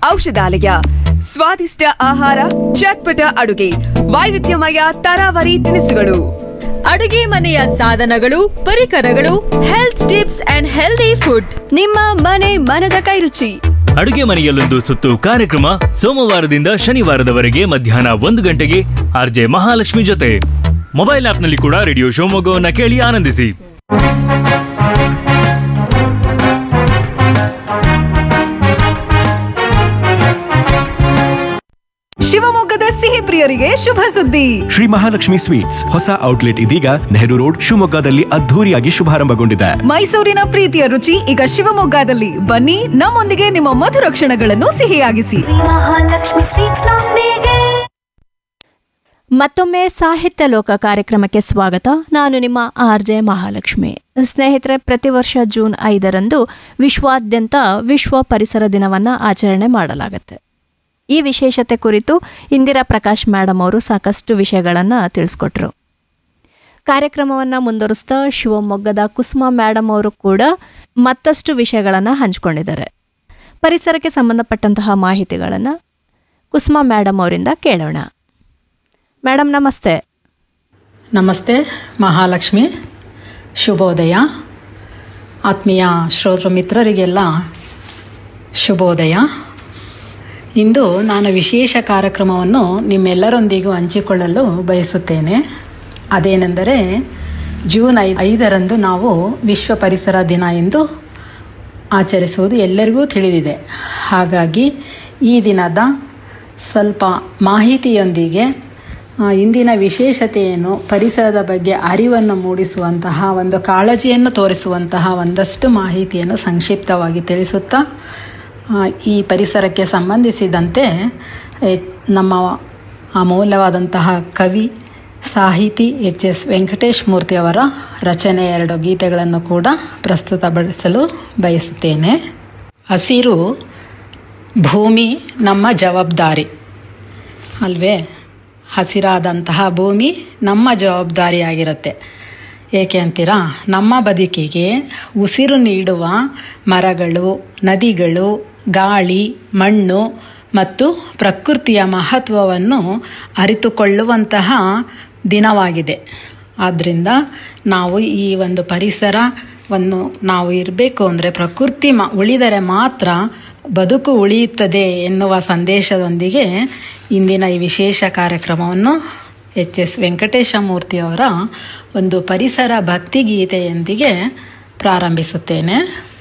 ಔಷಧಾಲಯ ಸ್ವಾದಿಷ್ಟ ಆಹಾರ ಚಟ್ಪಟ ಅಡುಗೆ ವೈವಿಧ್ಯಮಯ ತರಾವರಿ ತಿನಿಸುಗಳು ಅಡುಗೆ ಮನೆಯ ಸಾಧನಗಳು ಪರಿಕರಗಳು health tips and healthy food ನಿಮ್ಮ ಮನೆ ಮನದ ಕೈರುಚಿ ಅಡುಗೆ ಮನೆಯಲ್ಲೊಂದು ಸುತ್ತು ಕಾರ್ಯಕ್ರಮ ಸೋಮವಾರದಿಂದ ಶನಿವಾರದವರೆಗೆ ಮಧ್ಯಾಹ್ನ ಒಂದು ಗಂಟೆಗೆ ಆರ್ಜೆ ಮಹಾಲಕ್ಷ್ಮಿ ಜೊತೆ ಮೊಬೈಲ್ ಆಪ್ನಲ್ಲಿ ಕೂಡ ರೇಡಿಯೋ ಶಿವಮೊಗ್ಗವನ್ನ ಕೇಳಿ ಆನಂದಿಸಿ ಶಿವಮೊಗ್ಗದ ಸಿಹಿ ಪ್ರಿಯರಿಗೆ ಶುಭ ಸುದ್ದಿ ಶ್ರೀ ಮಹಾಲಕ್ಷ್ಮಿ ಸ್ವೀಟ್ಸ್ ಹೊಸ ಔಟ್ಲೆಟ್ ಇದೀಗ ನೆಹರು ರೋಡ್ ಶಿವಮೊಗ್ಗದಲ್ಲಿ ಅದ್ಧೂರಿಯಾಗಿ ಶುಭಾರಂಭಗೊಂಡಿದೆ ಮೈಸೂರಿನ ಪ್ರೀತಿಯ ರುಚಿ ಈಗ ಶಿವಮೊಗ್ಗದಲ್ಲಿ ಬನ್ನಿ ನಮ್ಮೊಂದಿಗೆ ನಿಮ್ಮ ಮಧುರ ಕ್ಷಣಗಳನ್ನು ಸಿಹಿಯಾಗಿಸಿ ಮಹಾಲಕ್ಷ್ಮಿ ಸ್ವೀಟ್ಸ್ ನೊಂದಿಗೆ ಮತ್ತೊಮ್ಮೆ ಸಾಹಿತ್ಯ ಲೋಕ ಕಾರ್ಯಕ್ರಮಕ್ಕೆ ಸ್ವಾಗತ ನಾನು ನಿಮ್ಮ ಆರ್ ಜೆ ಮಹಾಲಕ್ಷ್ಮಿ ಸ್ನೇಹಿತರೆ ಪ್ರತಿ ವರ್ಷ ಜೂನ್ ಐದರಂದು ವಿಶ್ವಾದ್ಯಂತ ವಿಶ್ವ ಪರಿಸರ ದಿನವನ್ನು ಆಚರಣೆ ಮಾಡಲಾಗುತ್ತೆ ಈ ವಿಶೇಷತೆ ಕುರಿತು ಇಂದಿರಾ ಪ್ರಕಾಶ್ ಮೇಡಮ್ ಅವರು ಸಾಕಷ್ಟು ವಿಷಯಗಳನ್ನು ತಿಳಿಸ್ಕೊಟ್ರು ಕಾರ್ಯಕ್ರಮವನ್ನು ಮುಂದುವರಿಸ್ತಾ ಶಿವಮೊಗ್ಗದ ಕುಸುಮಾ ಮೇಡಮ್ ಅವರು ಕೂಡ ಮತ್ತಷ್ಟು ವಿಷಯಗಳನ್ನು ಹಂಚಿಕೊಂಡಿದ್ದಾರೆ ಪರಿಸರಕ್ಕೆ ಸಂಬಂಧಪಟ್ಟಂತಹ ಮಾಹಿತಿಗಳನ್ನು ಕುಸುಮಾ ಮೇಡಮ್ ಅವರಿಂದ ಕೇಳೋಣ ಮೇಡಮ್ ನಮಸ್ತೆ ನಮಸ್ತೆ ಮಹಾಲಕ್ಷ್ಮಿ ಶುಭೋದಯ ಆತ್ಮೀಯ ಶ್ರೋತೃ ಮಿತ್ರರಿಗೆಲ್ಲ ಶುಭೋದಯ ಇಂದು ನಾನು ವಿಶೇಷ ಕಾರ್ಯಕ್ರಮವನ್ನು ನಿಮ್ಮೆಲ್ಲರೊಂದಿಗೂ ಹಂಚಿಕೊಳ್ಳಲು ಬಯಸುತ್ತೇನೆ ಅದೇನೆಂದರೆ ಜೂನ್ ಐ ಐದರಂದು ನಾವು ವಿಶ್ವ ಪರಿಸರ ದಿನ ಎಂದು ಆಚರಿಸುವುದು ಎಲ್ಲರಿಗೂ ತಿಳಿದಿದೆ ಹಾಗಾಗಿ ಈ ದಿನದ ಸ್ವಲ್ಪ ಮಾಹಿತಿಯೊಂದಿಗೆ ಆ, ಇಂದಿನ ವಿಶೇಷತೆಯನ್ನು ಪರಿಸರದ ಬಗ್ಗೆ ಅರಿವನ್ನು ಮೂಡಿಸುವಂತಹ ಒಂದು ಕಾಳಜಿಯನ್ನು ತೋರಿಸುವಂತಹ ಒಂದಷ್ಟು ಮಾಹಿತಿಯನ್ನು ಸಂಕ್ಷಿಪ್ತವಾಗಿ ತಿಳಿಸುತ್ತಾ ಆ, ಈ ಪರಿಸರಕ್ಕೆ ಸಂಬಂಧಿಸಿದಂತೆ ಎ, ನಮ್ಮ ಅಮೂಲ್ಯವಾದಂತಹ ಕವಿ ಸಾಹಿತಿ ಎಚ್ ಎಸ್ ವೆಂಕಟೇಶ್ ಮೂರ್ತಿಯವರ ರಚನೆ ಎರಡು ಗೀತೆಗಳನ್ನು ಕೂಡ ಪ್ರಸ್ತುತಪಡಿಸಲು ಬಯಸುತ್ತೇನೆ ಹಸಿರು ಭೂಮಿ ನಮ್ಮ ಜವಾಬ್ದಾರಿ ಅಲ್ವೇ ಹಸಿರಾದಂತಹ ಭೂಮಿ ನಮ್ಮ ಜವಾಬ್ದಾರಿಯಾಗಿರುತ್ತೆ ಏಕೆ ಅಂತೀರಾ ನಮ್ಮ ಬದುಕಿಗೆ ಉಸಿರು ನೀಡುವ ಮರಗಳು ನದಿಗಳು ಗಾಳಿ ಮಣ್ಣು ಮತ್ತು ಪ್ರಕೃತಿಯ ಮಹತ್ವವನ್ನು ಅರಿತುಕೊಳ್ಳುವಂತಹ ದಿನವಾಗಿದೆ ಆದ್ದರಿಂದ ನಾವು ಈ ಒಂದು ಪರಿಸರವನ್ನು ನಾವು ಇರಬೇಕು ಅಂದರೆ ಪ್ರಕೃತಿ ಮ ಉಳಿದರೆ ಮಾತ್ರ ಬದುಕು ಉಳಿಯುತ್ತದೆ ಎನ್ನುವ ಸಂದೇಶದೊಂದಿಗೆ ಇಂದಿನ ಈ ವಿಶೇಷ ಕಾರ್ಯಕ್ರಮವನ್ನು ಎಚ್ ಎಸ್ ವೆಂಕಟೇಶ ಮೂರ್ತಿಯವರ ಒಂದು ಪರಿಸರ ಭಕ್ತಿಗೀತೆಯೊಂದಿಗೆ ಪ್ರಾರಂಭಿಸುತ್ತೇನೆ